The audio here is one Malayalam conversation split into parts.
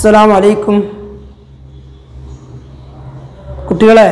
അസ്സലാമു അലൈക്കും കുട്ടികളെ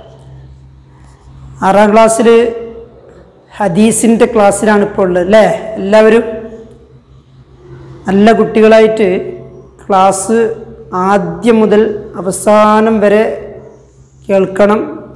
ആറാം ക്ലാസ്സിൽ ഹദീസിൻ്റെ ക്ലാസ്സിലാണ് ഇപ്പോൾ ഉള്ളത് അല്ലേ എല്ലാവരും നല്ല കുട്ടികളായിട്ട് ക്ലാസ് ആദ്യം മുതൽ അവസാനം വരെ കേൾക്കണം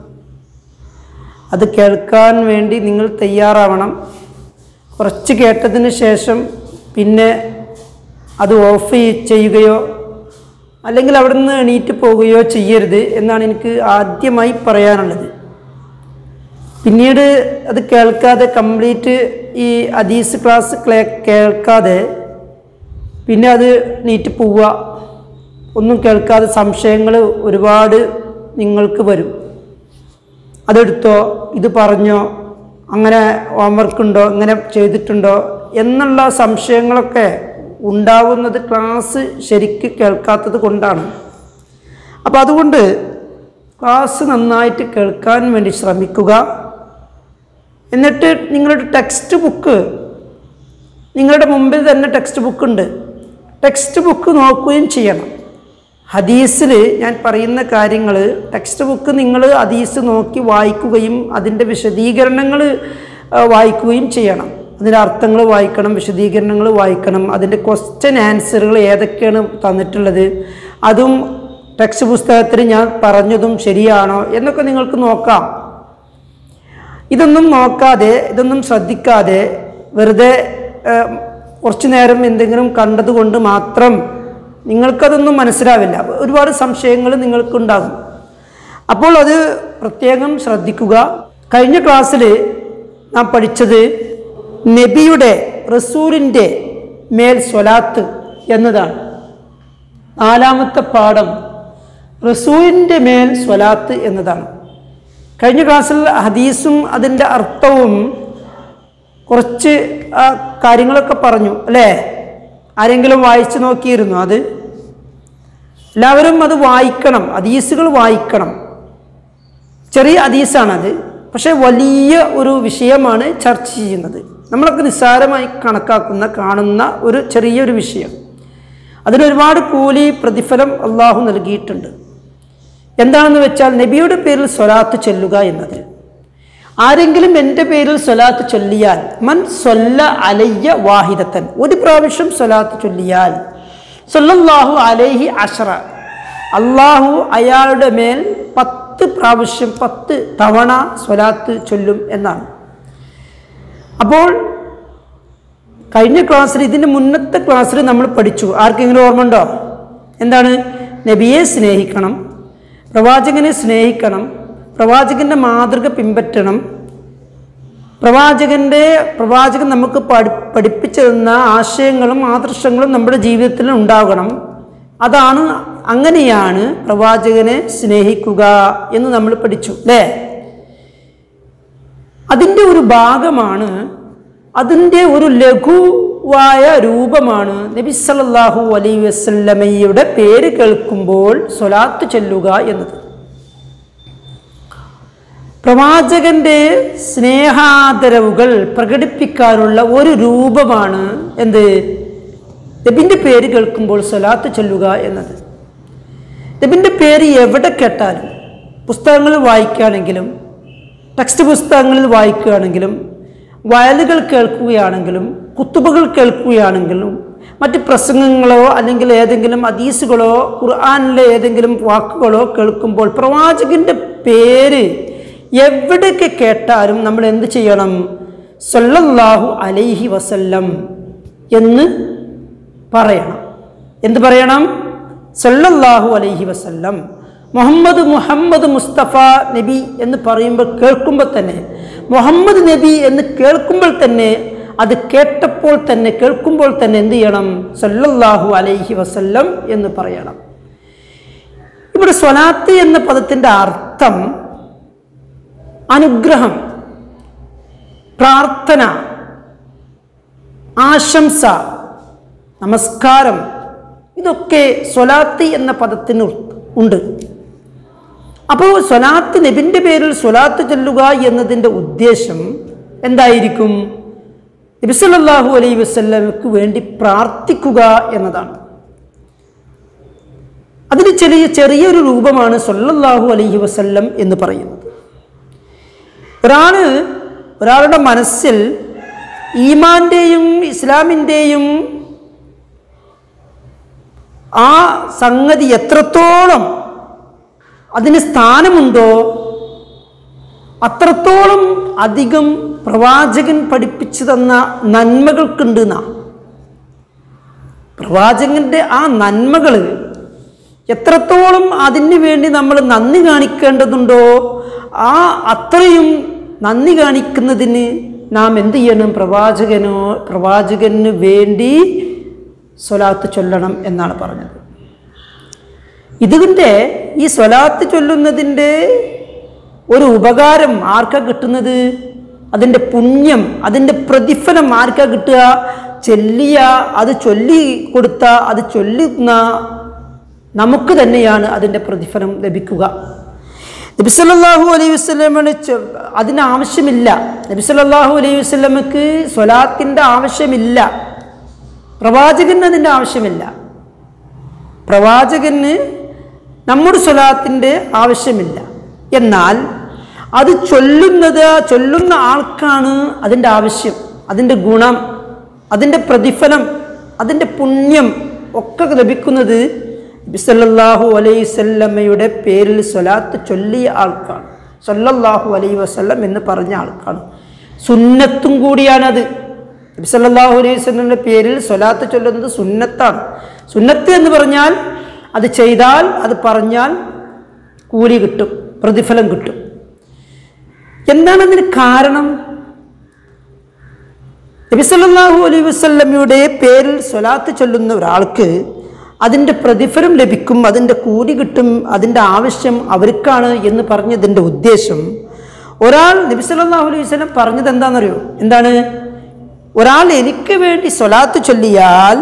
അത് കേൾക്കാൻ വേണ്ടി നിങ്ങൾ തയ്യാറാവണം കുറച്ച് കേട്ടതിന് ശേഷം പിന്നെ അത് ഓഫ് ചെയ്യുകയോ അല്ലെങ്കിൽ അവിടെ നിന്ന് എണീറ്റ് പോവുകയോ ചെയ്യരുത് എന്നാണ് എനിക്ക് ആദ്യമായി പറയാനുള്ളത് പിന്നീട് അത് കേൾക്കാതെ കംപ്ലീറ്റ് ഈ അദീസ് ക്ലാസ് ക്ലേ കേൾക്കാതെ പിന്നെ അത് നീറ്റ് പോവുക ഒന്നും കേൾക്കാതെ സംശയങ്ങൾ ഒരുപാട് നിങ്ങൾക്ക് വരും അതെടുത്തോ ഇത് പറഞ്ഞോ അങ്ങനെ ഹോംവർക്ക് ഉണ്ടോ ഇങ്ങനെ ചെയ്തിട്ടുണ്ടോ എന്നുള്ള സംശയങ്ങളൊക്കെ ഉണ്ടാവുന്നത് ക്ലാസ് ശരിക്ക് കേൾക്കാത്തത് കൊണ്ടാണ് അപ്പോൾ അതുകൊണ്ട് ക്ലാസ് നന്നായിട്ട് കേൾക്കാൻ വേണ്ടി ശ്രമിക്കുക എന്നിട്ട് നിങ്ങളുടെ ടെക്സ്റ്റ് ബുക്ക് നിങ്ങളുടെ മുമ്പിൽ തന്നെ ടെക്സ്റ്റ് ബുക്ക് ഉണ്ട് ടെക്സ്റ്റ് ബുക്ക് നോക്കുകയും ചെയ്യണം ഹദീസിൽ ഞാൻ പറയുന്ന കാര്യങ്ങൾ ടെക്സ്റ്റ് ബുക്ക് നിങ്ങൾ ഹദീസ് നോക്കി വായിക്കുകയും അതിൻ്റെ വിശദീകരണങ്ങൾ വായിക്കുകയും ചെയ്യണം അതിൻ്റെ അർത്ഥങ്ങൾ വായിക്കണം വിശദീകരണങ്ങൾ വായിക്കണം അതിൻ്റെ ക്വസ്റ്റ്യൻ ആൻസറുകൾ ഏതൊക്കെയാണ് തന്നിട്ടുള്ളത് അതും ടെക്സ്റ്റ് പുസ്തകത്തിൽ ഞാൻ പറഞ്ഞതും ശരിയാണോ എന്നൊക്കെ നിങ്ങൾക്ക് നോക്കാം ഇതൊന്നും നോക്കാതെ ഇതൊന്നും ശ്രദ്ധിക്കാതെ വെറുതെ ഏഹ്, കുറച്ചു നേരം എന്തെങ്കിലും കണ്ടതുകൊണ്ട് മാത്രം നിങ്ങൾക്കതൊന്നും മനസ്സിലാവില്ല ഒരുപാട് സംശയങ്ങൾ നിങ്ങൾക്കുണ്ടാകും അപ്പോൾ അത് പ്രത്യേകം ശ്രദ്ധിക്കുക കഴിഞ്ഞ ക്ലാസ്സിൽ നാം പഠിച്ചത് നബിയുടെ റസൂലിൻ്റെ മേൽ സ്വലാത്ത് എന്നതാണ് നാലാമത്തെ പാഠം റസൂലിൻ്റെ മേൽ സ്വലാത്ത് എന്നതാണ് കഴിഞ്ഞ ക്ലാസ്സിൽ ഹദീസും അതിൻ്റെ അർത്ഥവും കുറച്ച് ആ, കാര്യങ്ങളൊക്കെ പറഞ്ഞു അല്ലേ ആരെങ്കിലും വായിച്ചു നോക്കിയിരുന്നു അത് എല്ലാവരും അത് വായിക്കണം ഹദീസുകൾ വായിക്കണം ചെറിയ ഹദീസാണത് പക്ഷേ വലിയ ഒരു വിഷയമാണ് ചർച്ച ചെയ്യുന്നത് നമ്മളൊക്കെ നിസ്സാരമായി കണക്കാക്കുന്ന കാണുന്ന ഒരു ചെറിയൊരു വിഷയം അതിനൊരുപാട് കൂലി പ്രതിഫലം അള്ളാഹു നൽകിയിട്ടുണ്ട് എന്താണെന്ന് വെച്ചാൽ നബിയുടെ പേരിൽ സ്വലാത്ത് ചൊല്ലുക എന്നത് ആരെങ്കിലും എൻ്റെ പേരിൽ സ്വലാത്ത് ചൊല്ലിയാൽ മൻ സ്വല്ല അലയ്യ വാഹിദത്തൻ ഒരു പ്രാവശ്യം സ്വലാത്ത് ചൊല്ലിയാൽ സൊല്ലാഹു അലൈഹി അഷറ അള്ളാഹു അയാളുടെ മേൽ പത്ത് പ്രാവശ്യം പത്ത് തവണ സ്വലാത്ത് ചൊല്ലും എന്നാണ് അപ്പോൾ കഴിഞ്ഞ ക്ലാസ്സിൽ ഇതിൻ്റെ മുന്നത്തെ ക്ലാസ്സിൽ നമ്മൾ പഠിച്ചു ആർക്കെങ്കിലും ഓർമ്മ ഉണ്ടോ എന്താണ് നബിയെ സ്നേഹിക്കണം പ്രവാചകനെ സ്നേഹിക്കണം പ്രവാചകൻ്റെ മാതൃക പിൻപറ്റണം പ്രവാചകൻ്റെ പ്രവാചകൻ നമുക്ക് പഠി പഠിപ്പിച്ചു തന്ന ആശയങ്ങളും ആദർശങ്ങളും നമ്മുടെ ജീവിതത്തിൽ ഉണ്ടാകണം അതാണ് അങ്ങനെയാണ് പ്രവാചകനെ സ്നേഹിക്കുക എന്ന് നമ്മൾ പഠിച്ചു അല്ലേ അതിൻ്റെ ഒരു ഭാഗമാണ് അതിൻ്റെ ഒരു ലഘുവായ രൂപമാണ് നബി സല്ലല്ലാഹു അലൈഹി വസല്ലമയുടെ പേര് കേൾക്കുമ്പോൾ സ്വലാത്ത് ചൊല്ലുക എന്നത് പ്രവാചകന്റെ സ്നേഹാദരവുകൾ പ്രകടിപ്പിക്കാനുള്ള ഒരു രൂപമാണ് എന്ത് നബിൻ്റെ പേര് കേൾക്കുമ്പോൾ സ്വലാത്ത് ചൊല്ലുക എന്നത് നബിൻ്റെ പേര് എവിടെ കേട്ടാലും പുസ്തകങ്ങൾ വായിക്കുകയാണെങ്കിലും ടെക്സ്റ്റ് പുസ്തകങ്ങളിൽ വായിക്കുകയാണെങ്കിലും വയലുകൾ കേൾക്കുകയാണെങ്കിലും കുത്തുബകൾ കേൾക്കുകയാണെങ്കിലും മറ്റ് പ്രസംഗങ്ങളോ അല്ലെങ്കിൽ ഏതെങ്കിലും അദീസുകളോ ഖുർആാനിലെ ഏതെങ്കിലും വാക്കുകളോ കേൾക്കുമ്പോൾ പ്രവാചകൻ്റെ പേര് എവിടെയൊക്കെ കേട്ടാലും നമ്മൾ എന്ത് ചെയ്യണം സല്ലല്ലാഹു അലൈഹി വസല്ലം എന്ന് പറയണം എന്ത് പറയണം സല്ലല്ലാഹു അലൈഹി വസല്ലം മുഹമ്മദ് മുഹമ്മദ് മുസ്തഫ നബി എന്ന് പറയുമ്പോൾ കേൾക്കുമ്പോൾ തന്നെ മുഹമ്മദ് നബി എന്ന് കേൾക്കുമ്പോൾ തന്നെ അത് കേട്ടപ്പോൾ തന്നെ കേൾക്കുമ്പോൾ തന്നെ എന്ത് ചെയ്യണം സല്ലല്ലാഹു അലൈഹി വസല്ലം എന്ന് പറയണം ഇവിടെ സ്വലാത്ത് എന്ന പദത്തിൻ്റെ അർത്ഥം അനുഗ്രഹം പ്രാർത്ഥന ആശംസ നമസ്കാരം ഇതൊക്കെ സ്വലാത്ത് എന്ന പദത്തിന് ഉണ്ട് അപ്പോൾ സ്വലാത്ത് നബിൻ്റെ പേരിൽ സ്വലാത്ത് ചൊല്ലുക എന്നതിൻ്റെ ഉദ്ദേശം എന്തായിരിക്കും നബിസല്ലാഹു അലൈ വസ്ല്ലമക്ക് വേണ്ടി പ്രാർത്ഥിക്കുക എന്നതാണ് ചെറിയ ചെറിയൊരു രൂപമാണ് സല്ലല്ലാഹു അലൈഹി വസല്ലം എന്ന് പറയുന്നത് ഒരാൾ ഒരാളുടെ മനസ്സിൽ ഈമാൻ്റെയും ഇസ്ലാമിൻ്റെയും ആ സംഗതി എത്രത്തോളം അതിന് സ്ഥാനമുണ്ടോ അത്രത്തോളം അധികം പ്രവാചകൻ പഠിപ്പിച്ചു തന്ന നന്മകൾക്കുണ്ട് നാ പ്രവാചകന്റെ ആ നന്മകൾ എത്രത്തോളം അതിന് വേണ്ടി നമ്മൾ നന്ദി കാണിക്കേണ്ടതുണ്ടോ ആ അത്രയും നന്ദി കാണിക്കുന്നതിന് നാം എന്ത് ചെയ്യണം പ്രവാചകനോ പ്രവാചകന് വേണ്ടി സ്വലാത്ത് ചൊല്ലണം എന്നാണ് പറഞ്ഞത് ഇതിൻ്റെ ഈ സ്വലാത്ത് ചൊല്ലുന്നതിൻ്റെ ഒരു ഉപകാരം ആർക്കാ കിട്ടുന്നത് അതിൻ്റെ പുണ്യം അതിൻ്റെ പ്രതിഫലം ആർക്കാ കിട്ടുക ചൊല്ലിയ അത് ചൊല്ലി കൊടുത്ത അത് ചൊല്ലുന്ന നമുക്ക് തന്നെയാണ് അതിൻ്റെ പ്രതിഫലം ലഭിക്കുക നബിസല്ലാഹു അലൈഹി വസ്ലമിന് അതിന് ആവശ്യമില്ല നബിസല്ലാഹു അലൈഹി വസ്ലമക്ക് സ്വലാത്തിൻ്റെ ആവശ്യമില്ല പ്രവാചകന് അതിൻ്റെ ആവശ്യമില്ല പ്രവാചകന് നമ്മുടെ സ്വലാത്തിൻ്റെ ആവശ്യമില്ല എന്നാൽ അത് ചൊല്ലുന്നത് ചൊല്ലുന്ന ആൾക്കാണ് അതിൻ്റെ ആവശ്യം അതിൻ്റെ ഗുണം അതിൻ്റെ പ്രതിഫലം അതിൻ്റെ പുണ്യം ഒക്കെ ലഭിക്കുന്നത് ബിസല്ലാഹു അലൈസല്ലമ്മയുടെ പേരിൽ സ്വലാത്ത് ചൊല്ലിയ ആൾക്കാണ് സല്ലല്ലാഹു അലൈ വസല്ലം എന്ന് പറഞ്ഞ ആൾക്കാണ് സുന്നത്തും കൂടിയാണത് നബിസല്ലാഹു അലൈഹി വസല്ലമിൻ്റെ പേരിൽ സ്വലാത്ത് ചൊല്ലുന്നത് സുന്നത്താണ് സുന്നത്ത് എന്ന് പറഞ്ഞാൽ അത് ചെയ്താൽ അത് പറഞ്ഞാൽ കൂലി കിട്ടും പ്രതിഫലം കിട്ടും എന്താണ് അതിന് കാരണം നബിസല്ലാഹു അലൈഹി വസല്ലമയുടെ പേരിൽ സ്വലാത്ത് ചൊല്ലുന്ന ഒരാൾക്ക് അതിൻ്റെ പ്രതിഫലം ലഭിക്കും അതിൻ്റെ കൂലി കിട്ടും അതിൻ്റെ ആവശ്യം അവർക്കാണ് എന്ന് പറഞ്ഞതിൻ്റെ ഉദ്ദേശം ഒരാൾ നബിസല്ലാഹു അലൈഹി വസല്ലം പറഞ്ഞത് എന്താണെന്നറിയോ എന്താണ് ഒരാൾ എനിക്ക് വേണ്ടി സ്വലാത്ത് ചൊല്ലിയാൽ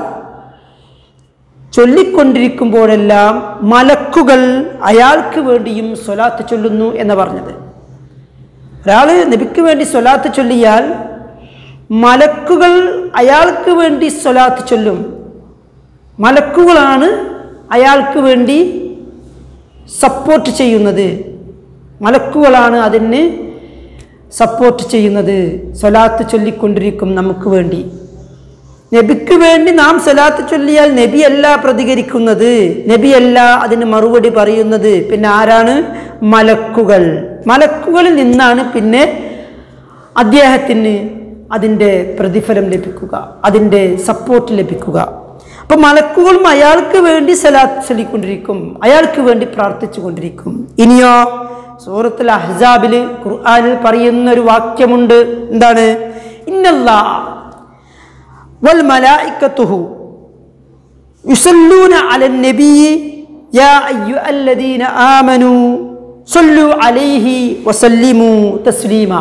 ചൊല്ലിക്കൊണ്ടിരിക്കുമ്പോഴെല്ലാം മലക്കുകൾ അയാൾക്ക് വേണ്ടിയും സ്വലാത്ത് ചൊല്ലുന്നു എന്ന് പറഞ്ഞത് ഒരാൾ നബിക്ക് വേണ്ടി സ്വലാത്ത് ചൊല്ലിയാൽ മലക്കുകൾ അയാൾക്ക് വേണ്ടി സ്വലാത്ത് ചൊല്ലും മലക്കുകളാണ് അയാൾക്ക് വേണ്ടി സപ്പോർട്ട് ചെയ്യുന്നത് മലക്കുകളാണ് അതിന് സപ്പോർട്ട് ചെയ്യുന്നത് സ്വലാത്ത് ചൊല്ലിക്കൊണ്ടിരിക്കും നമുക്ക് വേണ്ടി നബിക്ക് വേണ്ടി നാം സ്വലാത്ത് ചൊല്ലിയാൽ നബിയല്ല പ്രതികരിക്കുന്നത് നബിയല്ല അതിന് മറുപടി പറയുന്നത് പിന്നെ ആരാണ് മലക്കുകൾ മലക്കുകളിൽ നിന്നാണ് പിന്നെ അദ്ദേഹത്തിന് അതിൻ്റെ പ്രതിഫലം ലഭിക്കുക അതിൻ്റെ സപ്പോർട്ട് ലഭിക്കുക അപ്പം മലക്കുകളും അയാൾക്ക് വേണ്ടി സലാത്ത് ചൊല്ലിക്കൊണ്ടിരിക്കും അയാൾക്ക് വേണ്ടി പ്രാർത്ഥിച്ചു കൊണ്ടിരിക്കും ഇനിയോ സൂറത്തുൽ അഹ്സാബിൽ ഖുർആനിൽ പറയുന്ന ഒരു വാക്യമുണ്ട് എന്താണ് ഇന്നല്ലാ വൽ മലായിക്കത്തുഹു യുസല്ലൂന അലൻ നബി യാ അയ്യുഹല്ലദീന ആമനു സല്ലു അലൈഹി വസല്ലിമു തസ്ലീമ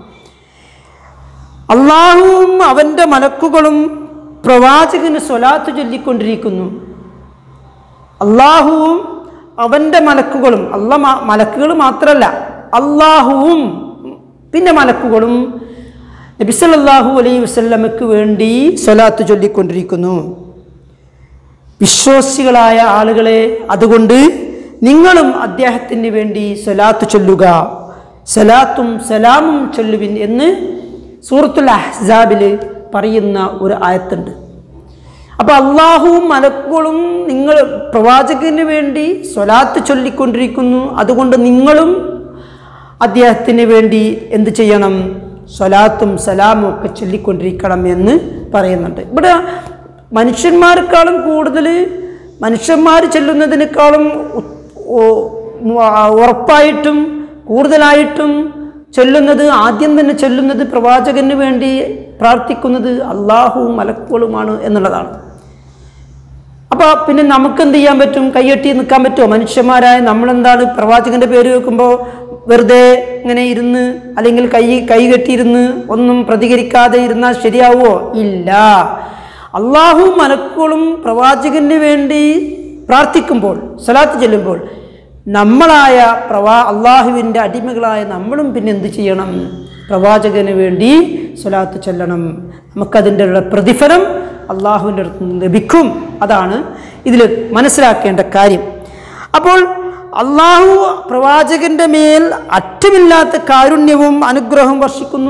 അള്ളാഹുവും അവൻ്റെ മലക്കുകളും പ്രവാചകന് സ്വലാത്ത് ചൊല്ലിക്കൊണ്ടിരിക്കുന്നു അള്ളാഹുവും അവൻ്റെ മലക്കുകളും അല്ല മലക്കുകൾ മാത്രമല്ല അള്ളാഹുവും പിന്നെ മലക്കുകളും നബിസല്ലാഹു അലൈഹി വസല്ലമക്ക് വേണ്ടി സ്വലാത്ത് ചൊല്ലിക്കൊണ്ടിരിക്കുന്നു വിശ്വാസികളായ ആളുകളെ അതുകൊണ്ട് നിങ്ങളും അദ്ദേഹത്തിന് വേണ്ടി സ്വലാത്ത് ചൊല്ലുക സലാത്തും സലാമും ചൊല്ലുവിൻ എന്ന് സൂറത്തുൽ അഹ്സാബിൽ പറയുന്ന ഒരു ആയത്തുണ്ട് അപ്പോൾ അള്ളാഹുവും മലക്കുകളും നിങ്ങൾ പ്രവാചകന് വേണ്ടി സ്വലാത്ത് ചൊല്ലിക്കൊണ്ടിരിക്കുന്നു അതുകൊണ്ട് നിങ്ങളും അദ്ദേഹത്തിന് വേണ്ടി എന്ത് ചെയ്യണം സ്വലാത്തും സലാമും ഒക്കെ ചൊല്ലിക്കൊണ്ടിരിക്കണം എന്ന് പറയുന്നുണ്ട് ഇവിടെ മനുഷ്യന്മാരെക്കാളും കൂടുതൽ മനുഷ്യന്മാർ ചെല്ലുന്നതിനേക്കാളും ഉ- ഓ- ഉ- ഉറപ്പായിട്ടും കൂടുതലായിട്ടും ചൊല്ലുന്നത് ആദ്യം തന്നെ ചൊല്ലുന്നത് പ്രവാചകന് വേണ്ടി പ്രാർത്ഥിക്കുന്നത് അള്ളാഹുവും മലക്കുകളുമാണ് എന്നുള്ളതാണ് അപ്പോൾ പിന്നെ നമുക്ക് എന്ത് ചെയ്യാൻ പറ്റും കൈയെട്ടി നിൽക്കാൻ പറ്റുമോ മനുഷ്യന്മാരായ നമ്മളെന്താണ് പ്രവാചകന്റെ പേര് വെക്കുമ്പോൾ വെറുതെ ഇങ്ങനെ ഇരുന്ന് അല്ലെങ്കിൽ കൈ കൈ കെട്ടിയിരുന്ന് ഒന്നും പ്രതികരിക്കാതെ ഇരുന്നാൽ ശരിയാവുമോ ഇല്ല അള്ളാഹു മലക്കുകളും പ്രവാചകന് വേണ്ടി പ്രാർത്ഥിക്കുമ്പോൾ സ്വലാത്ത് ചെല്ലുമ്പോൾ നമ്മളായ പ്രവാ അള്ളാഹുവിൻ്റെ അടിമകളായ നമ്മളും പിന്നെ എന്ത് ചെയ്യണം പ്രവാചകന് വേണ്ടി സ്വലാത്ത് ചൊല്ലണം നമുക്കതിൻ്റെ ഉള്ള പ്രതിഫലം അള്ളാഹുവിൻ്റെ അടുത്ത് നിന്ന് ലഭിക്കും അതാണ് ഇതിൽ മനസ്സിലാക്കേണ്ട കാര്യം അപ്പോൾ അള്ളാഹു പ്രവാചകന്റെ മേൽ അറ്റമില്ലാത്ത കാരുണ്യവും അനുഗ്രഹവും വർഷിക്കുന്നു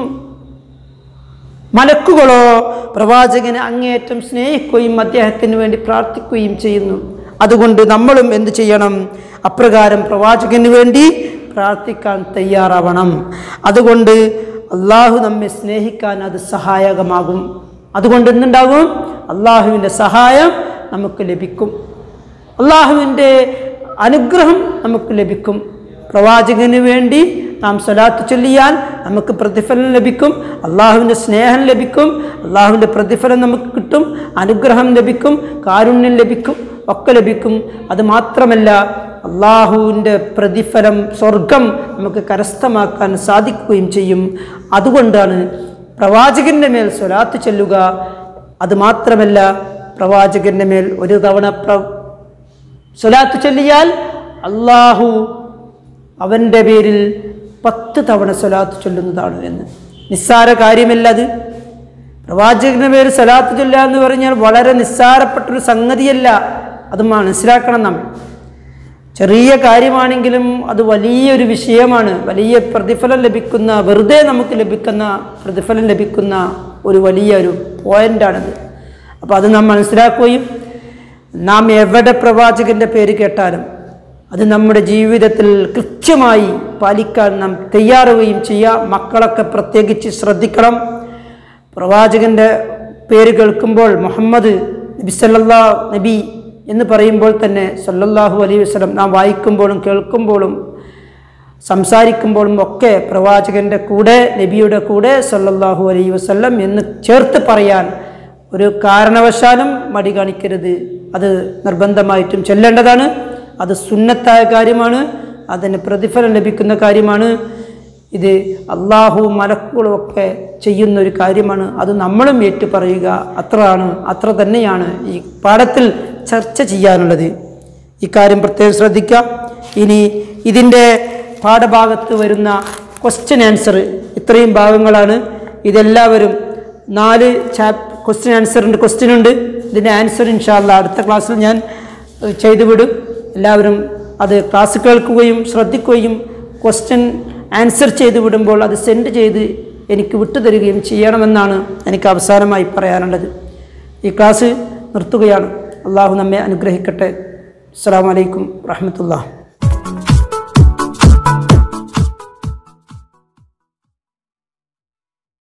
മലക്കുകളോ പ്രവാചകനെ അങ്ങേയറ്റം സ്നേഹിക്കുകയും അദ്ദേഹത്തിന് വേണ്ടി പ്രാർത്ഥിക്കുകയും ചെയ്യുന്നു അതുകൊണ്ട് നമ്മളും എന്ത് ചെയ്യണം അപ്രകാരം പ്രവാചകന് വേണ്ടി പ്രാർത്ഥിക്കാൻ തയ്യാറാവണം അതുകൊണ്ട് അള്ളാഹു നമ്മെ സ്നേഹിക്കാൻ അത് സഹായകമാകും അതുകൊണ്ട് എന്തുണ്ടാകും അള്ളാഹുവിൻ്റെ സഹായം നമുക്ക് ലഭിക്കും അള്ളാഹുവിൻ്റെ അനുഗ്രഹം നമുക്ക് ലഭിക്കും പ്രവാചകന് വേണ്ടി നാം സ്വലാത്ത് ചൊല്ലിയാൽ നമുക്ക് പ്രതിഫലം ലഭിക്കും അള്ളാഹുവിൻ്റെ സ്നേഹം ലഭിക്കും അള്ളാഹുവിൻ്റെ പ്രതിഫലം നമുക്ക് കിട്ടും അനുഗ്രഹം ലഭിക്കും കാരുണ്യം ലഭിക്കും ഒക്കെ ലഭിക്കും അത് മാത്രമല്ല അള്ളാഹുവിൻ്റെ പ്രതിഫലം സ്വർഗം നമുക്ക് കരസ്ഥമാക്കാൻ സാധിക്കുകയും ചെയ്യും അതുകൊണ്ടാണ് പ്രവാചകൻ്റെ മേൽ സ്വലാത്ത് ചൊല്ലുക അത് മാത്രമല്ല പ്രവാചകൻ്റെ മേൽ ഒരു തവണ പ്ര സ്വലാത്ത് ചൊല്ലിയാൽ അള്ളാഹു അവൻ്റെ പേരിൽ പത്ത് തവണ സ്വലാത്ത് ചൊല്ലുന്നതാണ് എന്ന് നിസ്സാര കാര്യമല്ല അത് പ്രവാചകന്റെ പേര് സ്വലാത്ത് ചൊല്ലുക എന്ന് പറഞ്ഞാൽ വളരെ നിസ്സാരപ്പെട്ടൊരു സംഗതിയല്ല അത് മനസ്സിലാക്കണം നാം ചെറിയ കാര്യമാണെങ്കിലും അത് വലിയൊരു വിഷയമാണ് വലിയ പ്രതിഫലം ലഭിക്കുന്ന വെറുതെ നമുക്ക് ലഭിക്കുന്ന പ്രതിഫലം ലഭിക്കുന്ന ഒരു വലിയ ഒരു പോയിൻ്റാണിത് അപ്പോൾ അത് നാം മനസ്സിലാക്കുകയും നാം എവിടെ പ്രവാചകൻ്റെ പേര് കേട്ടാലും അത് നമ്മുടെ ജീവിതത്തിൽ കൃത്യമായി പാലിക്കാൻ നാം തയ്യാറുകയും ചെയ്യുക മക്കളൊക്കെ പ്രത്യേകിച്ച് ശ്രദ്ധിക്കണം പ്രവാചകൻ്റെ പേര് കേൾക്കുമ്പോൾ മുഹമ്മദ് നബി സല്ലല്ലാ നബി എന്ന് പറയുമ്പോൾ തന്നെ സല്ലല്ലാഹു അലൈഹി വസല്ലം നാം വായിക്കുമ്പോഴും കേൾക്കുമ്പോഴും സംസാരിക്കുമ്പോഴും ഒക്കെ പ്രവാചകൻ്റെ കൂടെ നബിയുടെ കൂടെ സല്ലല്ലാഹു അലൈഹി വസല്ലം എന്ന് ചേർത്ത് പറയാൻ ഒരു കാരണവശാലും മടി കാണിക്കരുത് അത് നിർബന്ധമായിട്ടും ചെല്ലേണ്ടതാണ് അത് സുന്നത്തായ കാര്യമാണ് അതിന് പ്രതിഫലം ലഭിക്കുന്ന കാര്യമാണ് ഇത് അള്ളാഹുവും മലക്കുകളും ഒക്കെ ചെയ്യുന്ന ഒരു കാര്യമാണ് അത് നമ്മളും ഏറ്റു പറയുക അത്രയാണ് അത്ര തന്നെയാണ് ഈ പാഠത്തിൽ ചർച്ച ചെയ്യാനുള്ളത് ഇക്കാര്യം പ്രത്യേകം ശ്രദ്ധിക്കാം ഇനി ഇതിൻ്റെ പാഠഭാഗത്ത് വരുന്ന ക്വസ്റ്റ്യൻ ആൻസർ ഇത്രയും ഭാഗങ്ങളാണ് ഇതെല്ലാവരും നാല് ചാപ് ക്വസ്റ്റ്യൻ ആൻസറിൻ്റെ ക്വസ്റ്റ്യൻ ഉണ്ട് ഇതിൻ്റെ ആൻസർ ഇൻഷാല്ല അടുത്ത ക്ലാസ്സിൽ ഞാൻ ഏഹ്, ചെയ്തു വിടും എല്ലാവരും അത് ക്ലാസ് കേൾക്കുകയും ശ്രദ്ധിക്കുകയും ക്വസ്റ്റ്യൻ ആൻസർ ചെയ്തു വിടുമ്പോൾ അത് സെൻഡ് ചെയ്ത് എനിക്ക് വിട്ടുതരികയും ചെയ്യണമെന്നാണ് എനിക്ക് അവസാനമായി പറയാനുള്ളത് ഈ ക്ലാസ് നിർത്തുകയാണ് അള്ളാഹു നമ്മെ അനുഗ്രഹിക്കട്ടെ അസ്സാം വലൈക്കും വാഹമത്തുള്ള